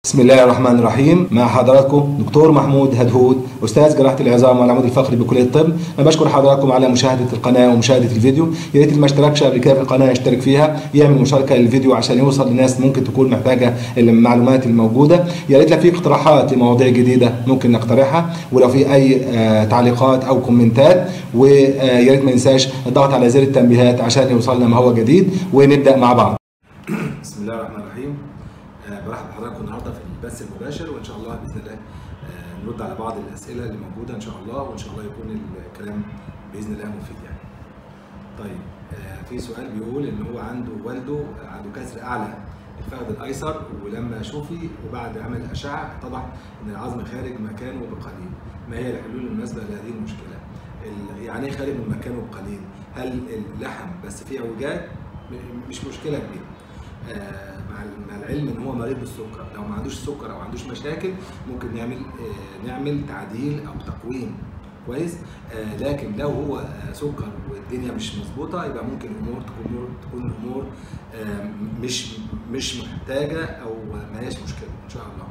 بسم الله الرحمن الرحيم مع حضراتكم دكتور محمود هدهود استاذ جراحه العظام والعمود الفقري بكليه الطب انا بشكر حضراتكم على مشاهده القناه ومشاهده الفيديو يا ريت اللي ما اشتركش قبل كده في القناه يشترك فيها يعمل مشاركه للفيديو عشان يوصل لناس ممكن تكون محتاجه المعلومات الموجوده يا ريت لو في اقتراحات لمواضيع جديده ممكن نقترحها ولو في اي آه، تعليقات او كومنتات ويا ريت ما ننساش الضغط على زر التنبيهات عشان يوصلنا ما هو جديد ونبدا مع بعض بسم الله الرحمن الرحيم آه، برحب بحضراتكم النهارده في البث المباشر وان شاء الله باذن الله آه، نرد على بعض الاسئله اللي موجوده ان شاء الله وان شاء الله يكون الكلام باذن الله مفيد يعني. طيب آه، في سؤال بيقول ان هو عنده والده عنده كسر اعلى الفخذ الايسر ولما شوفي وبعد عمل اشعه اتضح ان العظم خارج مكانه بقليل. ما هي الحلول المناسبه لهذه المشكله؟ ال- يعني ايه خارج من مكانه بقليل؟ هل اللحم بس فيه اعوجاج؟ م- مش مشكله كبيره. آه، مع مع العلم ان هو مريض بالسكر لو ما عندوش سكر او ما عندوش مشاكل ممكن نعمل آه، نعمل تعديل او تقويم كويس آه، لكن لو هو آه، سكر والدنيا مش مظبوطه يبقى ممكن الامور تكون تكون الامور آه، مش مش محتاجه او ما هياش مشكله ان شاء الله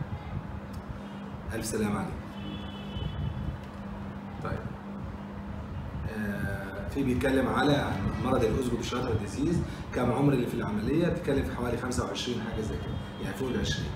الف سلام عليكم طيب آه، في بيتكلم على مرض الاوزجو بالشاطر ديزيز كم عمر اللي في العمليه بتتكلم في حوالي 25 حاجه زي كده يعني فوق ال 20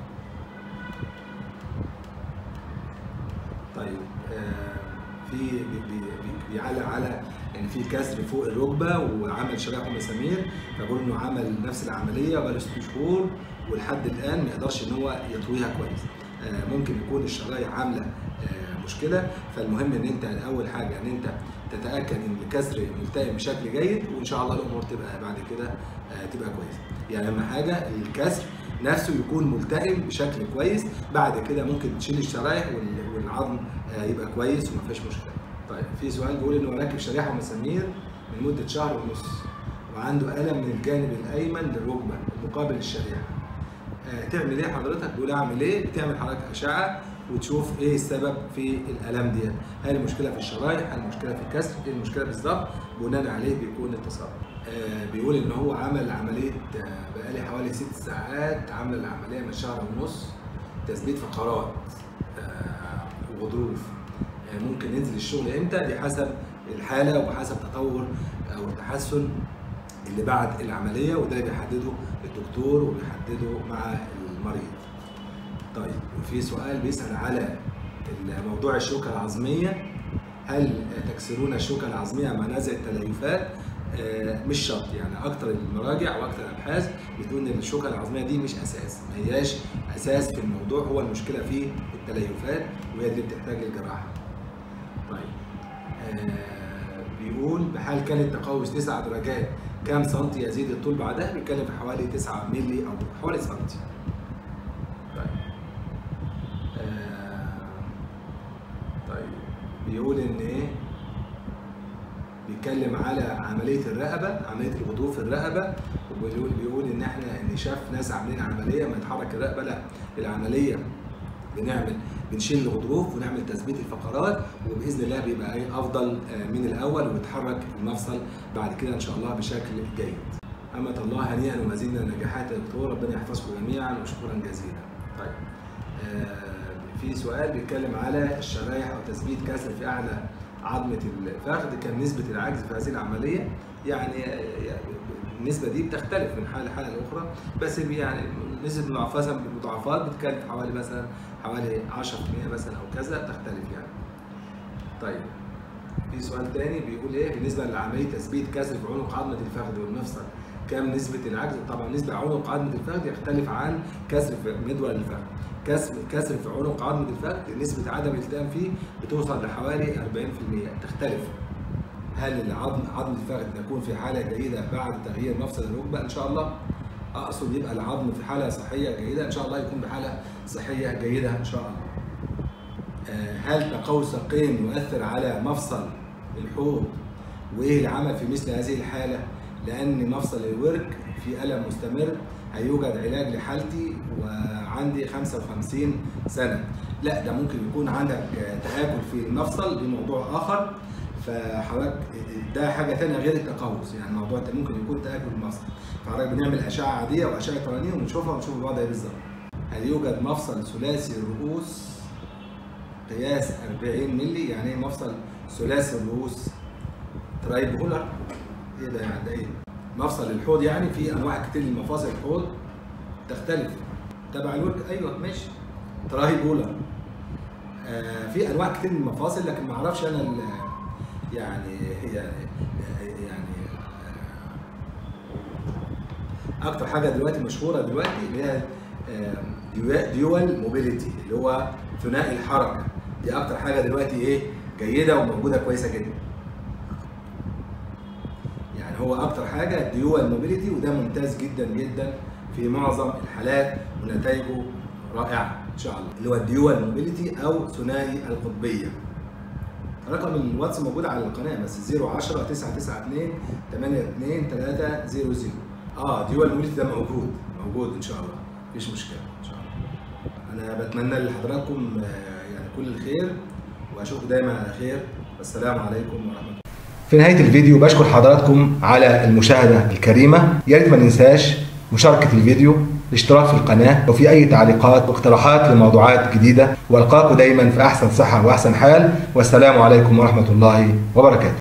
طيب آه، في بي- بي- بي- بيعلق على ان في كسر فوق الركبه وعمل شرايح مسامير فبقول انه عمل نفس العمليه بقاله ست شهور ولحد الان ما يقدرش ان هو يطويها كويس آه، ممكن يكون الشرايح عامله آه، مشكله فالمهم ان انت اول حاجه ان انت تتاكد ان الكسر ملتئم بشكل جيد وان شاء الله الامور تبقى بعد كده آه، تبقى كويسه يعني اهم حاجه الكسر نفسه يكون ملتئم بشكل كويس بعد كده ممكن تشيل الشرايح وال- والعظم آه، يبقى كويس وما فيش مشكله طيب في سؤال بيقول انه راكب شريحه ومسامير من مده شهر ونص وعنده الم من الجانب الايمن للركبه مقابل الشريحه آه، تعمل ايه حضرتك؟ بيقول اعمل ايه؟ بتعمل حضرتك اشعه وتشوف ايه السبب في الالم دي هل المشكله في الشرايح؟ هل المشكله في الكسر؟ ايه المشكله بالظبط؟ بناء عليه بيكون التصرف. آه، بيقول ان هو عمل عمليه آه، بقالي حوالي ست ساعات عامل العمليه من شهر ونص تثبيت فقرات آه، وغضروف آه، ممكن ينزل الشغل امتى؟ دي حسب الحاله وحسب تطور او التحسن اللي بعد العمليه وده بيحدده الدكتور وبيحدده مع المريض. طيب وفي سؤال بيسال على موضوع الشوكه العظميه هل تكسرون الشوكه العظميه مع نزع التليفات؟ آه، مش شرط يعني اكتر المراجع واكتر الابحاث بتقول ان الشوكه العظميه دي مش اساس ما هياش اساس في الموضوع هو المشكله في التليفات وهي دي اللي بتحتاج الجراحه. طيب آه، بيقول بحال كان التقوس 9 درجات كام سنتي يزيد الطول بعدها بيتكلم في حوالي 9 مللي او حوالي سنتي طيب آه، طيب بيقول ان ايه بيتكلم على عمليه الرقبه عمليه الغضروف في الرقبه وبيقول بيقول ان احنا ان شاف ناس عاملين عمليه ما يتحرك الرقبه لا العمليه بنعمل بنشيل الغضروف ونعمل تثبيت الفقرات وباذن الله بيبقى ايه افضل آه، من الاول ويتحرك المفصل بعد كده ان شاء الله بشكل جيد. أمة الله هنيئا ومزيد من النجاحات يا دكتور ربنا يحفظكم جميعا وشكرا جزيلا. طيب آه، في سؤال بيتكلم على الشرايح او تثبيت كسر في اعلى عظمه الفخذ كان نسبه العجز في هذه العمليه يعني يعني النسبه دي بتختلف من حاله لحاله اخرى بس يعني نسبه المضاعفات المضاعفات بتتكلم في حوالي مثلا حوالي 10% مثلا او كذا تختلف يعني. طيب في سؤال تاني بيقول ايه بالنسبه لعمليه تثبيت كسر في عنق عظمه الفخذ والمفصل كم نسبه العجز؟ طبعا نسبه عنق عظمه الفخذ يختلف عن كسر في مدول الفخذ. كسر كسر في عنق عظمه الفخذ نسبه عدم الالتئام فيه بتوصل لحوالي 40% تختلف. هل العظم عظم الفخذ تكون في حاله جيده بعد تغيير مفصل الركبه؟ ان شاء الله اقصد يبقى العظم في حاله صحيه جيده ان شاء الله يكون بحاله صحيه جيده ان شاء الله. آه، هل تقوس القين يؤثر على مفصل الحوض وايه العمل في مثل هذه الحاله؟ لان مفصل الورك في الم مستمر هيوجد علاج لحالتي وعندي 55 سنه. لا ده ممكن يكون عندك آه، تآكل في المفصل دي موضوع اخر فحضرتك ده حاجه ثانيه غير التقوس يعني الموضوع ده ممكن يكون تآكل المفصل. فحضرتك بنعمل اشعه عاديه واشعه رنين ونشوفها ونشوف الوضع ايه بالظبط. هل يوجد مفصل ثلاثي الرؤوس قياس 40 مللي يعني ايه مفصل ثلاثي الرؤوس ترايب هولر ايه ده يعني ده ايه مفصل الحوض يعني في انواع كتير لمفاصل الحوض تختلف تبع الورك ايوه ماشي ترايب هولر آه في انواع كتير من المفاصل لكن ما اعرفش انا ال- يعني يعني يعني آه، اكتر حاجه دلوقتي مشهوره دلوقتي اللي هي آه، ديوال موبيليتي اللي هو ثنائي الحركه دي اكتر حاجه دلوقتي ايه جيده وموجوده كويسه جدا يعني هو اكتر حاجه ديوال موبيليتي وده ممتاز جدا جدا في معظم الحالات ونتائجه رائعه ان شاء الله اللي هو الديوال موبيليتي او ثنائي القطبيه رقم الواتس موجود على القناه بس 010 992 82 300 اه ديوال موبيليتي ده موجود موجود ان شاء الله مفيش مشكله ان شاء الله انا بتمنى لحضراتكم آه، يعني كل الخير واشوفكم دايما على خير والسلام عليكم ورحمه الله في نهايه الفيديو بشكر حضراتكم على المشاهده الكريمه يا ريت ما ننساش مشاركه الفيديو الاشتراك في القناه وفي اي تعليقات واقتراحات لموضوعات جديده والقاكم دايما في احسن صحه واحسن حال والسلام عليكم ورحمه الله وبركاته